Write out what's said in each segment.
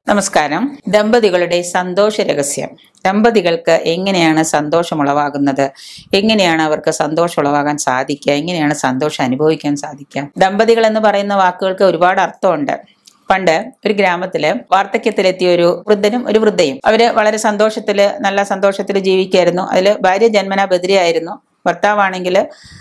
നമസ്കാരം ദമ്പതികളുടെ സന്തോഷ രഹസ്യം ദമ്പതികൾക്ക് എങ്ങനെയാണ് സന്തോഷം ഉളവാകുന്നത് എങ്ങനെയാണ് അവർക്ക് സന്തോഷം ഉളവാകാൻ സാധിക്കുക എങ്ങനെയാണ് സന്തോഷം അനുഭവിക്കാൻ സാധിക്കുക ദമ്പതികൾ എന്ന് പറയുന്ന വാക്കുകൾക്ക് ഒരുപാട് അർത്ഥമുണ്ട് പണ്ട് ഒരു ഗ്രാമത്തില് വാർദ്ധക്യത്തിലെത്തിയ ഒരു വൃദ്ധനും ഒരു വൃദ്ധയും അവര് വളരെ സന്തോഷത്തില് നല്ല സന്തോഷത്തിൽ ജീവിക്കായിരുന്നു അതില് ഭാര്യ ജന്മന ബദിരിയായിരുന്നു ഭർത്താവാണെങ്കിൽ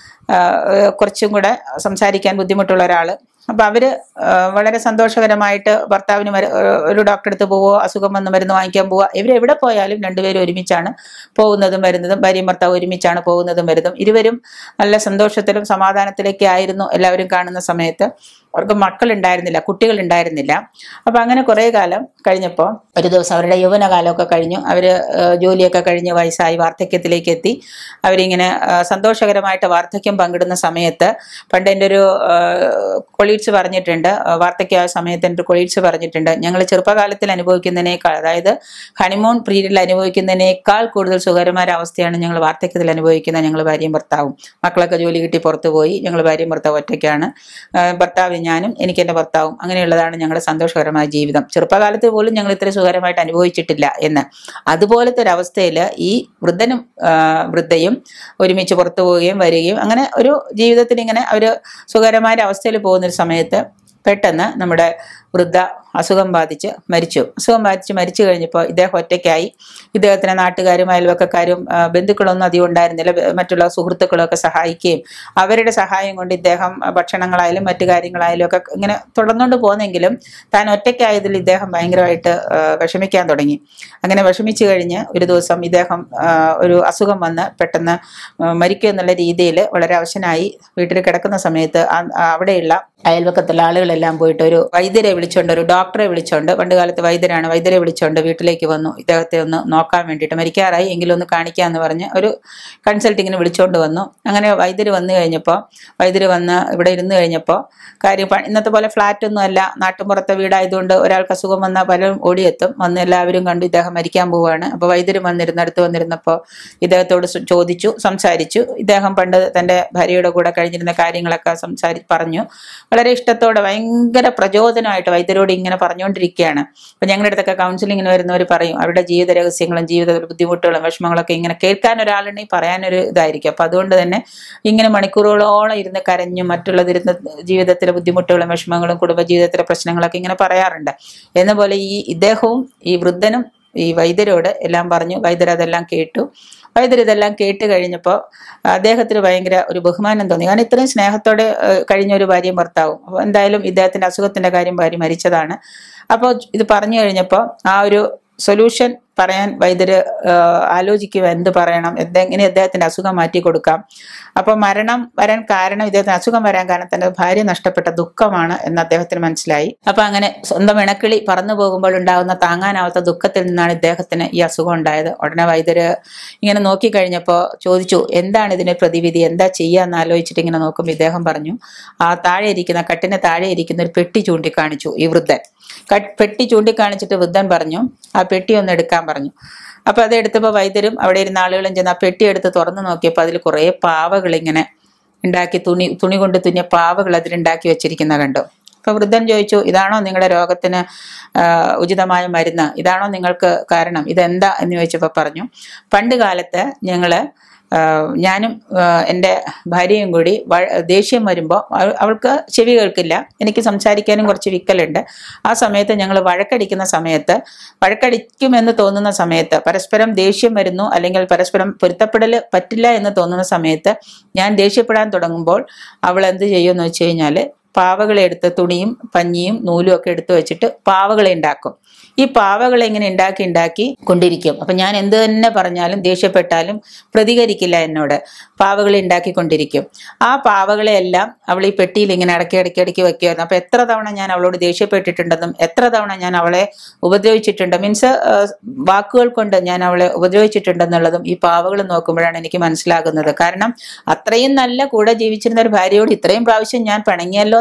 കുറച്ചും കൂടെ സംസാരിക്കാൻ ബുദ്ധിമുട്ടുള്ള ഒരാള് അപ്പൊ അവര് ആ, വളരെ സന്തോഷകരമായിട്ട് ഭർത്താവിന് മരു- ഒരു ഡോക്ടറെ അടുത്ത് പോവോ അസുഖം വന്ന് മരുന്ന് വാങ്ങിക്കാൻ പോവുക ഇവർ എവിടെ പോയാലും രണ്ടുപേരും ഒരുമിച്ചാണ് പോകുന്നതും വരുന്നതും ഭാര്യയും ഭർത്താവ് ഒരുമിച്ചാണ് പോകുന്നതും വരുന്നതും ഇരുവരും നല്ല സന്തോഷത്തിലും സമാധാനത്തിലേക്ക് ആയിരുന്നു എല്ലാവരും കാണുന്ന സമയത്ത് അവർക്ക് മക്കൾ ഉണ്ടായിരുന്നില്ല കുട്ടികൾ ഉണ്ടായിരുന്നില്ല അപ്പൊ അങ്ങനെ കുറെ കാലം കഴിഞ്ഞപ്പോൾ ഒരു ദിവസം അവരുടെ യൗവനകാലമൊക്കെ കഴിഞ്ഞു അവര് ആ, ജോലിയൊക്കെ കഴിഞ്ഞ് വയസ്സായി വാർദ്ധക്യത്തിലേക്ക് എത്തി അവരിങ്ങനെ ആ, സന്തോഷകരമായിട്ട് വാർദ്ധക്യം പങ്കിടുന്ന സമയത്ത് പണ്ട് എൻ്റെ ഒരു കൊളീഡ്സ് പറഞ്ഞിട്ടുണ്ട് ആ, വാർദ്ധക്യമായ സമയത്ത് എൻ്റെ കൊളീഡ്സ് പറഞ്ഞിട്ടുണ്ട് ഞങ്ങൾ ചെറുപ്പകാലത്തിൽ അനുഭവിക്കുന്നതിനേക്കാൾ അതായത് ഹണിമൂൺ പീരീഡിൽ അനുഭവിക്കുന്നതിനേക്കാൾ കൂടുതൽ സുഖകരമായ ഒരു അവസ്ഥയാണ് ഞങ്ങൾ വാർദ്ധക്യത്തിൽ അനുഭവിക്കുന്ന ഞങ്ങൾ ഭാര്യയും ഭർത്താവും മക്കളൊക്കെ ജോലി കിട്ടി പുറത്തു പോയി ഞങ്ങൾ ഭാര്യയും ഭർത്താവും ഒറ്റയ്ക്കാണ് ആ, ഭർത്താവ് ഞാനും എനിക്ക് എൻ്റെ ഭർത്താവും അങ്ങനെയുള്ളതാണ് ഞങ്ങളുടെ സന്തോഷകരമായ ജീവിതം ചെറുപ്പകാലത്ത് പോലും ഞങ്ങൾ ഇത്ര സുഖകരമായിട്ട് അനുഭവിച്ചിട്ടില്ല എന്ന് അതുപോലത്തെ ഒരു അവസ്ഥയിൽ ഈ വൃദ്ധനും ആ, വൃദ്ധയും ഒരുമിച്ച് പുറത്തു പോവുകയും വരികയും അങ്ങനെ ഒരു ജീവിതത്തിൽ ഇങ്ങനെ ഒരു സുഖകരമായ ഒരു അവസ്ഥയിൽ പോകുന്ന ഒരു സമയത്ത് പെട്ടെന്ന് നമ്മുടെ വൃദ്ധ അസുഖം ബാധിച്ച് മരിച്ചു അസുഖം ബാധിച്ച് മരിച്ചു കഴിഞ്ഞപ്പോൾ ഇദ്ദേഹം ഒറ്റയ്ക്കായി ഇദ്ദേഹത്തിന് നാട്ടുകാരും അയൽവക്കക്കാരും ആ, ബന്ധുക്കളൊന്നും അധികം ഉണ്ടായിരുന്നില്ല ബ- മറ്റുള്ള സുഹൃത്തുക്കളൊക്കെ സഹായിക്കുകയും അവരുടെ സഹായം കൊണ്ട് ഇദ്ദേഹം ആ, ഭക്ഷണങ്ങളായാലും മറ്റു കാര്യങ്ങളായാലും ഒക്കെ ഇങ്ങനെ തുടർന്നുകൊണ്ട് പോന്നെങ്കിലും താൻ ഒറ്റയ്ക്കായതിൽ ഇദ്ദേഹം ഭയങ്കരമായിട്ട് ആ, വിഷമിക്കാൻ തുടങ്ങി അങ്ങനെ വിഷമിച്ചു കഴിഞ്ഞ് ഒരു ദിവസം ഇദ്ദേഹം ആ, ഒരു അസുഖം വന്ന് പെട്ടെന്ന് ആ, മരിക്കുക എന്നുള്ള രീതിയിൽ വളരെ അവശനായി വീട്ടിൽ കിടക്കുന്ന സമയത്ത് ആ- ആ അവിടെയുള്ള അയൽവക്കത്തുള്ള ആളുകളെല്ലാം പോയിട്ട് ഒരു വൈദ്യരെ വിളിച്ചോണ്ട് ഒരു ഡോക്ടറെ വിളിച്ചോണ്ട് പണ്ട് കാലത്ത് വൈദ്യരാണ് വൈദ്യരെ വിളിച്ചോണ്ട് വീട്ടിലേക്ക് വന്നു ഇദ്ദേഹത്തെ ഒന്ന് നോക്കാൻ വേണ്ടിയിട്ട് മരിക്കാറായി എങ്കിലും ഒന്ന് കാണിക്കാന്ന് പറഞ്ഞ് ഒരു കൺസൾട്ടിങ്ങിന് വിളിച്ചോണ്ട് വന്നു അങ്ങനെ വൈദ്യര് വന്നു കഴിഞ്ഞപ്പോൾ വൈദ്യര് വന്ന് ഇവിടെ ഇരുന്ന് കഴിഞ്ഞപ്പോൾ കാര്യം പ- ഇന്നത്തെ പോലെ ഫ്ലാറ്റ് ഒന്നും അല്ല നാട്ടുമ്പുറത്തെ വീടായതുകൊണ്ട് ഒരാൾക്ക് അസുഖം വന്നാൽ പലരും ഓടിയെത്തും വന്ന് എല്ലാവരും കണ്ടു ഇദ്ദേഹം മരിക്കാൻ പോവുകയാണ് അപ്പോൾ വൈദ്യര് വന്നിരുന്ന് അടുത്ത് വന്നിരുന്നപ്പോൾ ഇദ്ദേഹത്തോട് സു- ചോദിച്ചു സംസാരിച്ചു ഇദ്ദേഹം പണ്ട് തൻ്റെ ഭാര്യയുടെ കൂടെ കഴിഞ്ഞിരുന്ന കാര്യങ്ങളൊക്കെ സംസാരി പറഞ്ഞു വളരെ ഇഷ്ടത്തോടെ ഭയങ്കര പ്രചോദനമായിട്ട് വൈദ്യരോട് ഇങ്ങനെ പറഞ്ഞുകൊണ്ടിരിക്കുകയാണ് അപ്പൊ ഞങ്ങളുടെ അടുത്തൊക്കെ കൗൺസിലിങ്ങിന് വരുന്നവർ പറയും അവരുടെ ജീവിത രഹസ്യങ്ങളും ജീവിത ബുദ്ധിമുട്ടുകളും വിഷമങ്ങളൊക്കെ ഇങ്ങനെ കേൾക്കാൻ ഒരാളുണ്ടെങ്കിൽ പറയാനൊരു ഇതായിരിക്കും അപ്പൊ അതുകൊണ്ട് തന്നെ ഇങ്ങനെ മണിക്കൂറുകളോളം ഇരുന്ന് കരഞ്ഞും മറ്റുള്ളതിരുന്ന് ജീവിതത്തിലെ ബുദ്ധിമുട്ടുകളും വിഷമങ്ങളും കുടുംബജീവിതത്തിലെ പ്രശ്നങ്ങളൊക്കെ ഇങ്ങനെ പറയാറുണ്ട് എന്ന പോലെ ഈ ഇദ്ദേഹവും ഈ വൃദ്ധനും ഈ വൈദ്യരോട് എല്ലാം പറഞ്ഞു വൈദ്യർ അതെല്ലാം കേട്ടു വൈദ്യർ ഇതെല്ലാം കേട്ട് കഴിഞ്ഞപ്പോൾ അദ്ദേഹത്തിന് ഭയങ്കര ഒരു ബഹുമാനം തോന്നി കാരണം ഇത്രയും സ്നേഹത്തോടെ ഏഹ്, കഴിഞ്ഞ ഒരു ഭാര്യയും ഭർത്താവും അപ്പോൾ എന്തായാലും ഇദ്ദേഹത്തിന്റെ അസുഖത്തിന്റെ കാര്യം ഭാര്യ മരിച്ചതാണ് അപ്പോൾ ഇത് പറഞ്ഞു കഴിഞ്ഞപ്പോൾ ആ ഒരു സൊല്യൂഷൻ പറയാൻ വൈദ്യര് ഏഹ്, ആലോചിക്കുക എന്ത് പറയണം എന്തെങ്ങനെ അദ്ദേഹത്തിന്റെ അസുഖം മാറ്റി കൊടുക്കാം അപ്പൊ മരണം വരാൻ കാരണം ഇദ്ദേഹത്തിന് അസുഖം വരാൻ കാരണം തന്റെ ഭാര്യ നഷ്ടപ്പെട്ട ദുഃഖമാണ് എന്ന് അദ്ദേഹത്തിന് മനസ്സിലായി അപ്പൊ അങ്ങനെ സ്വന്തം ഇണക്കിളി പറന്നു പോകുമ്പോൾ ഉണ്ടാകുന്ന താങ്ങാനാവാത്ത ദുഃഖത്തിൽ നിന്നാണ് ഇദ്ദേഹത്തിന് ഈ അസുഖം ഉണ്ടായത് ഉടനെ വൈദ്യര് ഇങ്ങനെ നോക്കിക്കഴിഞ്ഞപ്പോൾ ചോദിച്ചു എന്താണ് ഇതിന് പ്രതിവിധി എന്താ ചെയ്യാന്ന് ആലോചിച്ചിട്ട് ഇങ്ങനെ നോക്കുമ്പോൾ ഇദ്ദേഹം പറഞ്ഞു ആ താഴെ ഇരിക്കുന്ന കട്ടിന് താഴെ ഇരിക്കുന്ന ഒരു പെട്ടി ചൂണ്ടിക്കാണിച്ചു ഈ വൃദ്ധൻ കട്ട് പെട്ടി ചൂണ്ടിക്കാണിച്ചിട്ട് വൃദ്ധൻ പറഞ്ഞു ആ പെട്ടി ഒന്ന് എടുക്കാൻ പറഞ്ഞു അപ്പൊ അത് എടുത്തപ്പോൾ വൈദ്യരും അവിടെ ഇരുന്ന ആളുകളും ചെന്ന് ആ പെട്ടി എടുത്ത് തുറന്നു നോക്കിയപ്പോൾ അതിൽ കുറേ പാവകൾ ഇങ്ങനെ ഉണ്ടാക്കി തുണി തുണി കൊണ്ട് തുന്നിയ പാവകൾ അതിലുണ്ടാക്കി വെച്ചിരിക്കുന്ന കണ്ടു അപ്പൊ വൃദ്ധൻ ചോദിച്ചു ഇതാണോ നിങ്ങളുടെ രോഗത്തിന് ആ, ഉചിതമായ മരുന്ന് ഇതാണോ നിങ്ങൾക്ക് കാരണം ഇതെന്താ എന്ന് ചോദിച്ചപ്പോൾ പറഞ്ഞു പണ്ട് കാലത്ത് ഞങ്ങള് ആ, ഞാനും ആ, എൻ്റെ ഭാര്യയും കൂടി വ- ദേഷ്യം വരുമ്പോൾ അവൾക്ക് ചെവി കേൾക്കില്ല എനിക്ക് സംസാരിക്കാനും കുറച്ച് വിക്കലുണ്ട് ആ സമയത്ത് ഞങ്ങൾ വഴക്കടിക്കുന്ന സമയത്ത് വഴക്കടിക്കുമെന്ന് തോന്നുന്ന സമയത്ത് പരസ്പരം ദേഷ്യം വരുന്നു അല്ലെങ്കിൽ പരസ്പരം പൊരുത്തപ്പെടൽ പറ്റില്ല എന്ന് തോന്നുന്ന സമയത്ത് ഞാൻ ദേഷ്യപ്പെടാൻ തുടങ്ങുമ്പോൾ അവൾ എന്ത് ചെയ്യുമെന്ന് വെച്ച് കഴിഞ്ഞാൽ പാവകളെ എടുത്ത് തുണിയും പഞ്ഞിയും നൂലും ഒക്കെ എടുത്തു വെച്ചിട്ട് പാവകളെ ഉണ്ടാക്കും ഈ പാവകളെ ഇങ്ങനെ ഉണ്ടാക്കി ഉണ്ടാക്കി കൊണ്ടിരിക്കും അപ്പൊ ഞാൻ എന്ത് തന്നെ പറഞ്ഞാലും ദേഷ്യപ്പെട്ടാലും പ്രതികരിക്കില്ല എന്നോട് പാവകളെ ഉണ്ടാക്കിക്കൊണ്ടിരിക്കും ആ പാവകളെ എല്ലാം അവൾ ഈ പെട്ടിയിൽ ഇങ്ങനെ ഇടയ്ക്ക് ഇടയ്ക്ക് ഇടയ്ക്ക് വെക്കുമായിരുന്നു അപ്പൊ എത്ര തവണ ഞാൻ അവളോട് ദേഷ്യപ്പെട്ടിട്ടുണ്ടെന്നും എത്ര തവണ ഞാൻ അവളെ ഉപദ്രവിച്ചിട്ടുണ്ട് മീൻസ് വാക്കുകൾ കൊണ്ട് ഞാൻ അവളെ ഉപദ്രവിച്ചിട്ടുണ്ടെന്നുള്ളതും ഈ പാവകൾ നോക്കുമ്പോഴാണ് എനിക്ക് മനസ്സിലാകുന്നത് കാരണം അത്രയും നല്ല കൂടെ ജീവിച്ചിരുന്ന ഒരു ഭാര്യയോട് ഇത്രയും പ്രാവശ്യം ഞാൻ പിണങ്ങിയല്ലോ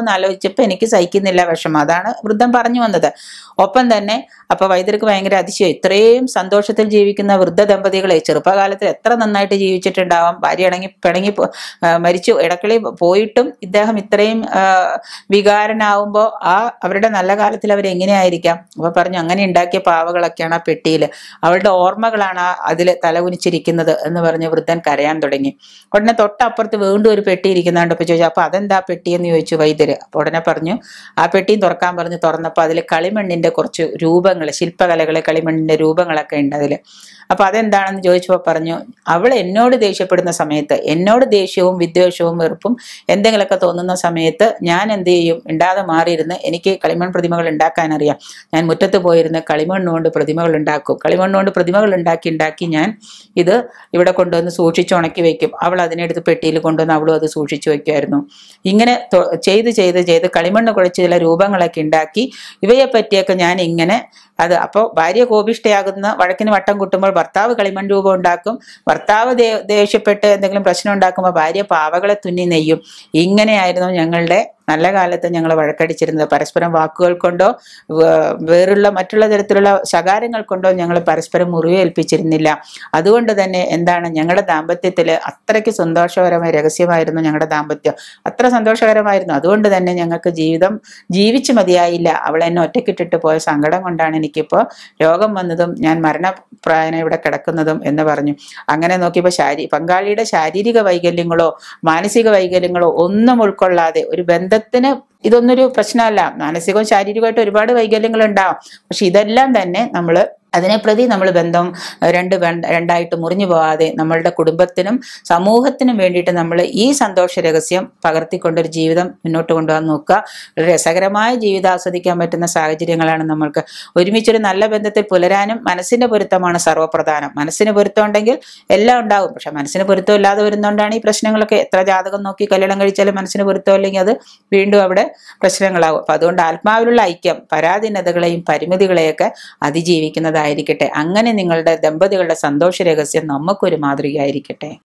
എന്ന് ആലോചിച്ചപ്പോൾ എനിക്ക് സഹിക്കുന്നില്ല വിഷമം അതാണ് വൃദ്ധൻ പറഞ്ഞു വന്നത് ഒപ്പം തന്നെ അപ്പൊ വൈദ്യർക്ക് ഭയങ്കര അതിശയം ഇത്രയും സന്തോഷത്തിൽ ജീവിക്കുന്ന വൃദ്ധ ദമ്പതികളെ ചെറുപ്പകാലത്തിൽ എത്ര നന്നായിട്ട് ജീവിച്ചിട്ടുണ്ടാവാം ഭാര്യ ഇണങ്ങി പിണങ്ങി പോ- ആ, മരിച്ചു ഇടക്കിളി പോയിട്ടും ഇദ്ദേഹം ഇത്രയും ആ, വികാരനാവുമ്പോൾ ആ അവരുടെ നല്ല കാലത്തിൽ അവർ എങ്ങനെയായിരിക്കാം അപ്പൊ പറഞ്ഞു അങ്ങനെ ഉണ്ടാക്കിയ പാവകളൊക്കെയാണ് ആ പെട്ടിയിൽ അവളുടെ ഓർമ്മകളാണ് ആ അതിൽ തലകുനിച്ചിരിക്കുന്നത് എന്ന് പറഞ്ഞ് വൃദ്ധൻ കരയാൻ തുടങ്ങി ഉടനെ തൊട്ടപ്പുറത്ത് വീണ്ടും ഒരു പെട്ടി ഇരിക്കുന്നുണ്ട് അപ്പൊ ചോദിച്ചു അപ്പൊ അതെന്താ പെട്ടി എന്ന് ചോദിച്ചു വൈദ്യര് അപ്പൊ ഉടനെ പറഞ്ഞു ആ പെട്ടിയും തുറക്കാൻ പറഞ്ഞു തുറന്നപ്പോൾ അതിൽ കളിമണ്ണിന്റെ കുറച്ച് രൂപങ്ങൾ ശില്പകലകളെ കളിമണ്ണിന്റെ രൂപങ്ങളൊക്കെ ഉണ്ട് അതിൽ അപ്പൊ അതെന്താണെന്ന് ചോദിച്ചപ്പോൾ പറഞ്ഞു അവൾ എന്നോട് ദേഷ്യപ്പെടുന്ന സമയത്ത് എന്നോട് ദേഷ്യവും വിദ്വേഷവും വെറുപ്പും എന്തെങ്കിലുമൊക്കെ തോന്നുന്ന സമയത്ത് ഞാൻ എന്ത് ചെയ്യും ഉണ്ടാതെ മാറിയിരുന്ന് എനിക്ക് കളിമൺ പ്രതിമകൾ ഉണ്ടാക്കാൻ അറിയാം ഞാൻ മുറ്റത്ത് പോയിരുന്ന് കളിമണ്ണ് കൊണ്ട് പ്രതിമകൾ ഉണ്ടാക്കും കളിമണ്ണ് കൊണ്ട് പ്രതിമകൾ ഉണ്ടാക്കി ഉണ്ടാക്കി ഞാൻ ഇത് ഇവിടെ കൊണ്ടുവന്ന് സൂക്ഷിച്ച് ഉണക്കി വെക്കും അവൾ അതിനെടുത്ത് പെട്ടിയിൽ കൊണ്ടുവന്ന് അവളും അത് സൂക്ഷിച്ചു വെക്കുമായിരുന്നു ഇങ്ങനെ തൊ- ചെയ്ത് ചെയ്ത് ചെയ്ത് കളിമണ്ണ് കുഴച്ച് ചില രൂപങ്ങളൊക്കെ ഉണ്ടാക്കി ഇവയെ പറ്റിയൊക്കെ ഞാൻ ഇങ്ങനെ അത് അപ്പോൾ ഭാര്യ കോപിഷ്ടയാകുന്ന വഴക്കിന് വട്ടം കുട്ടുമ്പോൾ ഭർത്താവ് കളിമൺ രൂപം ഉണ്ടാക്കും ഭർത്താവ് ദേ- ദേഷ്യപ്പെട്ട് എന്തെങ്കിലും പ്രശ്നം ഉണ്ടാക്കുമ്പോൾ ഭാര്യ പാവകളെ തുന്നി നെയ്യും ഇങ്ങനെയായിരുന്നു ഞങ്ങളുടെ നല്ല കാലത്ത് ഞങ്ങൾ വഴക്കടിച്ചിരുന്നത് പരസ്പരം വാക്കുകൾ കൊണ്ടോ വേ- വേറുള്ള മറ്റുള്ള തരത്തിലുള്ള ശകാരങ്ങൾ കൊണ്ടോ ഞങ്ങൾ പരസ്പരം മുറിവേൽപ്പിച്ചിരുന്നില്ല അതുകൊണ്ട് തന്നെ എന്താണ് ഞങ്ങളുടെ ദാമ്പത്യത്തിൽ അത്രയ്ക്ക് സന്തോഷകരമായ രഹസ്യമായിരുന്നു ഞങ്ങളുടെ ദാമ്പത്യം അത്ര സന്തോഷകരമായിരുന്നു അതുകൊണ്ട് തന്നെ ഞങ്ങൾക്ക് ജീവിതം ജീവിച്ചു മതിയായില്ല അവൾ എന്നെ ഒറ്റക്കിട്ടിട്ട് പോയ സങ്കടം കൊണ്ടാണ് എനിക്കിപ്പോൾ രോഗം വന്നതും ഞാൻ മരണപ്രായന ഇവിടെ കിടക്കുന്നതും എന്ന് പറഞ്ഞു അങ്ങനെ നോക്കിയപ്പോൾ ശാരീ പങ്കാളിയുടെ ശാരീരിക വൈകല്യങ്ങളോ മാനസിക വൈകല്യങ്ങളോ ഒന്നും ഉൾക്കൊള്ളാതെ ഒരു ബന്ധത്തിന് ഇതൊന്നൊരു പ്രശ്നമല്ല മാനസികവും ശാരീരികമായിട്ട് ഒരുപാട് വൈകല്യങ്ങൾ ഉണ്ടാവും പക്ഷെ ഇതെല്ലാം തന്നെ നമ്മൾ അതിനെ പ്രതി നമ്മൾ ബന്ധം ഏഹ്, രണ്ട് വേണ്ട- രണ്ടായിട്ട് മുറിഞ്ഞു പോകാതെ നമ്മളുടെ കുടുംബത്തിനും സമൂഹത്തിനും വേണ്ടിയിട്ട് നമ്മൾ ഈ സന്തോഷ രഹസ്യം പകർത്തിക്കൊണ്ടൊരു ജീവിതം മുന്നോട്ട് കൊണ്ടുപോകാൻ നോക്കുക ഒരു രസകരമായ ജീവിതം ആസ്വദിക്കാൻ പറ്റുന്ന സാഹചര്യങ്ങളാണ് നമ്മൾക്ക് ഒരുമിച്ചൊരു നല്ല ബന്ധത്തിൽ പുലരാനും മനസ്സിന്റെ പൊരുത്തമാണ് സർവ്വപ്രധാനം മനസ്സിന് പൊരുത്തം ഉണ്ടെങ്കിൽ എല്ലാം ഉണ്ടാവും പക്ഷെ മനസ്സിന് പൊരുത്തം ഇല്ലാതെ വരുന്നതുകൊണ്ടാണ് ഈ പ്രശ്നങ്ങളൊക്കെ എത്ര ജാതകം നോക്കി കല്യാണം കഴിച്ചാലും മനസ്സിന് പൊരുത്തം ഇല്ലെങ്കിൽ അത് വീണ്ടും അവിടെ പ്രശ്നങ്ങളാവും അപ്പൊ അതുകൊണ്ട് ആത്മാവിലുള്ള ഐക്യം പരാധീനതകളെയും പരിമിതികളെയൊക്കെ അതിജീവിക്കുന്നതായിരിക്കട്ടെ അങ്ങനെ നിങ്ങളുടെ ദമ്പതികളുടെ സന്തോഷ രഹസ്യം നമുക്കൊരു മാതൃകയായിരിക്കട്ടെ